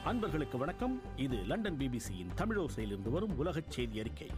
அன்பர்களுக்கு வணக்கம் இது லண்டன் பிபிசியின் தமிழோசையிலிருந்து வரும் உலகச் செய்தி அறிக்கை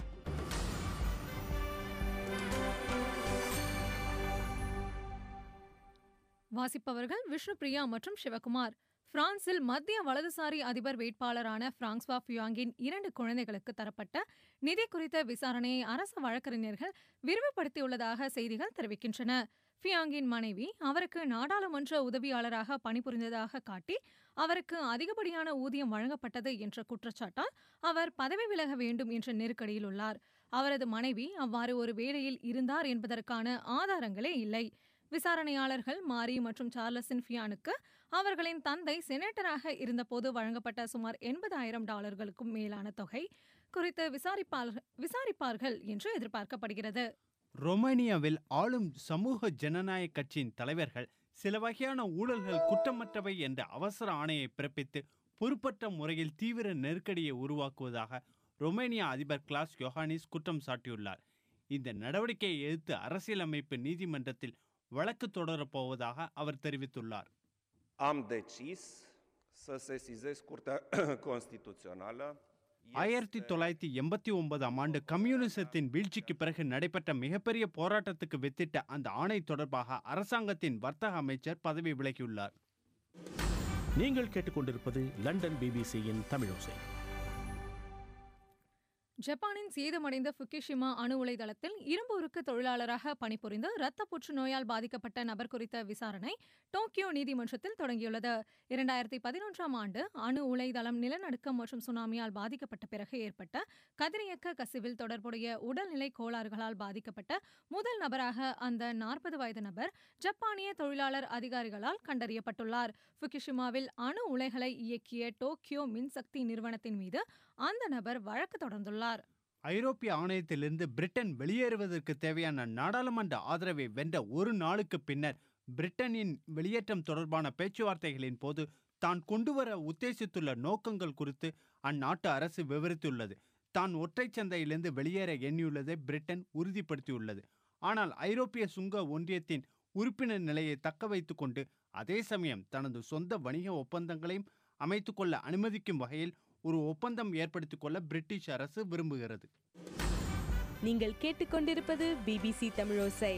வாசிப்பவர்கள் விஷ்ணு பிரியா மற்றும் சிவகுமார் பிரான்சில் மத்திய வலதுசாரி அதிபர் வேட்பாளரான பிரான்ஸ்வா ஃபியாங்கின் இரண்டு குழந்தைகளுக்கு தரப்பட்ட நிதி குறித்த விசாரணையை அரசு வழக்கறிஞர்கள் விரிவுபடுத்தியுள்ளதாக செய்திகள் தெரிவிக்கின்றன ஃபியாங்கின் மனைவி அவருக்கு நாடாளுமன்ற உதவியாளராக பணிபுரிந்ததாக காட்டி அவருக்கு அதிகப்படியான ஊதியம் வழங்கப்பட்டது என்ற குற்றச்சாட்டால் அவர் பதவி விலக வேண்டும் என்ற நெருக்கடியில் உள்ளார் அவரது மனைவி அவ்வாறு ஒரு வேலையில் இருந்தார் என்பதற்கான ஆதாரங்களே இல்லை விசாரணையாளர்கள் மாரி மற்றும் சார்லஸின் ஃபியானுக்கு அவர்களின் தந்தை செனட்டராக இருந்தபோது வழங்கப்பட்ட சுமார் எண்பதாயிரம் டாலர்களுக்கும் மேலான தொகை குறித்து விசாரிப்பார்கள் விசாரிப்பார்கள் என்று எதிர்பார்க்கப்படுகிறது ரொமேனியாவில் ஆளும் சமூக ஜனநாயக கட்சியின் தலைவர்கள் சில வகையான ஊழல்கள் குற்றமற்றவை என்ற அவசர ஆணையை பிறப்பித்து பொறுப்பற்ற முறையில் தீவிர நெருக்கடியை உருவாக்குவதாக ரொமேனியா அதிபர் கிளாஸ் யோஹானிஸ் குற்றம் சாட்டியுள்ளார் இந்த நடவடிக்கையை எதிர்த்து அரசியலமைப்பு நீதிமன்றத்தில் வழக்கு தொடரப் போவதாக அவர் தெரிவித்துள்ளார் Am decis să sesizez Curtea Constituțională. ஆயிரத்தி தொள்ளாயிரத்தி எண்பத்தி ஒன்பதாம் ஆண்டு கம்யூனிசத்தின் வீழ்ச்சிக்கு பிறகு நடைபெற்ற மிகப்பெரிய போராட்டத்துக்கு வித்திட்ட அந்த ஆணை தொடர்பாக அரசாங்கத்தின் வர்த்தக அமைச்சர் பதவி விலகியுள்ளார் நீங்கள் கேட்டுக்கொண்டிருப்பது லண்டன் பிபிசியின் தமிழோசை ஜப்பானின் சேதமடைந்த ஃபுகுஷிமா அணு உலை தளத்தில் இரும்பு உருக்கு தொழிலாளராக பணிபுரிந்து இரத்த புற்றுநோயால் பாதிக்கப்பட்ட நபர் குறித்த விசாரணை டோக்கியோ நீதிமன்றத்தில் தொடங்கியுள்ளது இரண்டாயிரத்தி பதினொன்றாம் ஆண்டு அணு உலை தளம் நிலநடுக்கம் மற்றும் சுனாமியால் பாதிக்கப்பட்ட பிறகு ஏற்பட்ட கதிரியக்க கசிவில் தொடர்புடைய உடல்நிலை கோளாறுகளால் பாதிக்கப்பட்ட முதல் நபராக அந்த நாற்பது வயது நபர் ஜப்பானிய தொழிலாளர் அதிகாரிகளால் கண்டறியப்பட்டுள்ளார் ஃபுகுஷிமாவில் அணு உலைகளை இயக்கிய டோக்கியோ மின்சக்தி நிறுவனத்தின் மீது அந்த நபர் வழக்கு தொடர்ந்துள்ளார் ஐரோப்பிய ஆணையத்திலிருந்து பிரிட்டன் வெளியேறுவதற்கு தேவையான நாடாளுமன்ற ஆதரவை வென்ற ஒரு நாளுக்கு பின்னர் பிரிட்டனின் வெளியேற்றம் தொடர்பான பேச்சுவார்த்தைகளின் போது தான் கொண்டுவர உத்தேசித்துள்ள நோக்கங்கள் குறித்து அந்நாட்டு அரசு விவரித்துள்ளது தான் ஒற்றைச் சந்தையிலிருந்து வெளியேற எண்ணியுள்ளதை பிரிட்டன் உறுதிப்படுத்தியுள்ளது ஆனால் ஐரோப்பிய சுங்க ஒன்றியத்தின் உறுப்பினர் நிலையை தக்க வைத்துக் கொண்டு அதே சமயம் தனது சொந்த வணிக ஒப்பந்தங்களையும் அமைத்துக்கொள்ள அனுமதிக்கும் வகையில் ஒரு ஒப்பந்தம் ஏற்படுத்திக் கொள்ள பிரிட்டிஷ் அரசு விரும்புகிறது நீங்கள் கேட்டுக்கொண்டிருப்பது பிபிசி தமிழோசை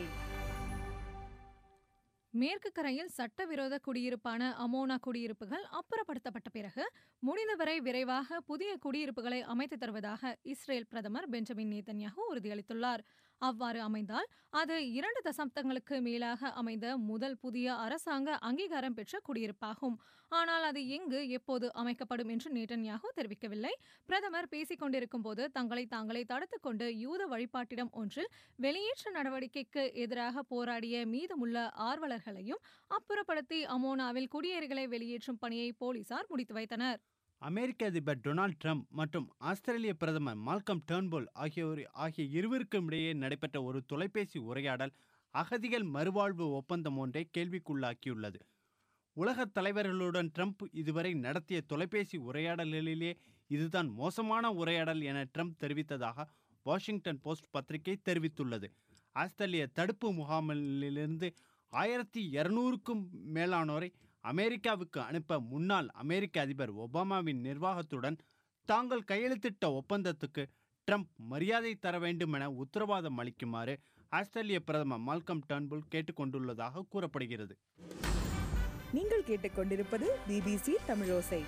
மேற்கு கரையில் சட்டவிரோத குடியிருப்பான அமோனா குடியிருப்புகள் அப்புறப்படுத்தப்பட்ட பிறகு முடிந்தவரை விரைவாக புதிய குடியிருப்புகளை அமைத்து தருவதாக இஸ்ரேல் பிரதமர் பெஞ்சமின் நேதன்யாகு உறுதியளித்துள்ளார் அவ்வாறு அமைந்தால் அது இரண்டு தசாப்தங்களுக்கு மேலாக அமைந்த முதல் புதிய அரசாங்க அங்கீகாரம் பெற்ற குடியிருப்பாகும் ஆனால் அது எங்கு எப்போது அமைக்கப்படும் என்று நேதன்யாகு தெரிவிக்கவில்லை பிரதமர் பேசிக் கொண்டிருக்கும் போது தங்களை தாங்களே தடுத்துக் கொண்டு யூத வழிபாட்டிடம் ஒன்றில் வெளியேற்ற நடவடிக்கைக்கு எதிராக போராடிய மீதமுள்ள ஆர்வலர்களையும் அப்புறப்படுத்தி அமோனாவில் குடியேறிகளை வெளியேற்றும் பணியை போலீசார் முடித்து வைத்தனர் அமெரிக்க அதிபர் டொனால்ட் ட்ரம்ப் மற்றும் ஆஸ்திரேலிய பிரதமர் மால்கம் டேர்ன்போல் ஆகியோர் ஆகிய இருவருக்கும் இடையே நடைபெற்ற ஒரு தொலைபேசி உரையாடல் அகதிகள் மறுவாழ்வு ஒப்பந்தம் ஒன்றை கேள்விக்குள்ளாக்கியுள்ளது உலகத் தலைவர்களுடன் ட்ரம்ப் இதுவரை நடத்திய தொலைபேசி உரையாடல்களிலே இதுதான் மோசமான உரையாடல் என ட்ரம்ப் தெரிவித்ததாக வாஷிங்டன் போஸ்ட் பத்திரிகை தெரிவித்துள்ளது ஆஸ்திரேலிய தடுப்பு முகாமிலிருந்து ஆயிரத்தி இருநூறுக்கும் மேலானோரை அமெரிக்காவுக்கு அனுப்ப முன்னாள் அமெரிக்க அதிபர் ஒபாமாவின் நிர்வாகத்துடன் தாங்கள் கையெழுத்திட்ட ஒப்பந்தத்துக்கு ட்ரம்ப் மரியாதை தர வேண்டும் என உத்தரவாதம் அளிக்குமாறு ஆஸ்திரேலிய பிரதமர் மால்கம் டர்ன்புல் கேட்டுக்கொண்டுள்ளதாக கூறப்படுகிறது நீங்கள் கேட்டுக்கொண்டிருப்பது பிபிசி தமிழோசை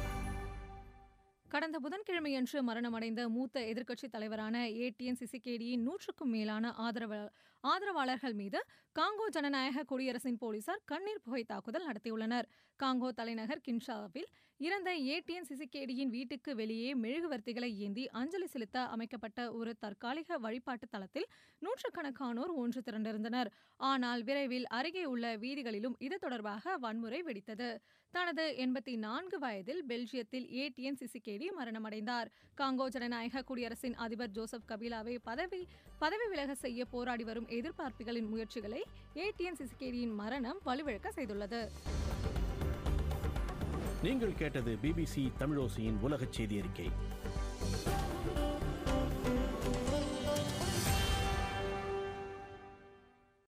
கடந்த புதன்கிழமையன்று மரணமடைந்த மூத்த எதிர்க்கட்சித் தலைவரான ஏடிஎன் சிசிகேடியின் நூற்றுக்கும் மேலான ஆதரவ ஆதரவாளர்கள் மீது காங்கோ ஜனநாயக குடியரசின் போலீசார் கண்ணீர் புகை தாக்குதல் நடத்தியுள்ளனர் காங்கோ தலைநகர் கின்ஷாவில் இறந்த ஏடிஎன் சிசிகேடியின் வீட்டுக்கு வெளியே மெழுகுவர்த்திகளை ஏந்தி அஞ்சலி செலுத்த அமைக்கப்பட்ட ஒரு தற்காலிக வழிபாட்டு தளத்தில் நூற்றுக்கணக்கானோர் ஒன்று திரண்டிருந்தனர் ஆனால் விரைவில் அருகே உள்ள வீதிகளிலும் இது தொடர்பாக வன்முறை வெடித்தது தனது எண்பத்தி நான்கு வயதில் பெல்ஜியத்தில் ஏடிஎன் சிசிகேடி மரணமடைந்தார் காங்கோ ஜனநாயக குடியரசின் அதிபர் ஜோசப் கபிலாவை பதவி பதவி விலக செய்ய போராடி வரும் எதிர்பார்ப்புகளின் முயற்சிகளை ஏடிஎன் சிசிகேடியின் மரணம் வலுவிழக்க செய்துள்ளது நீங்கள் கேட்டது பிபிசி தமிழோசையின் உலகச் செய்தி அறிக்கை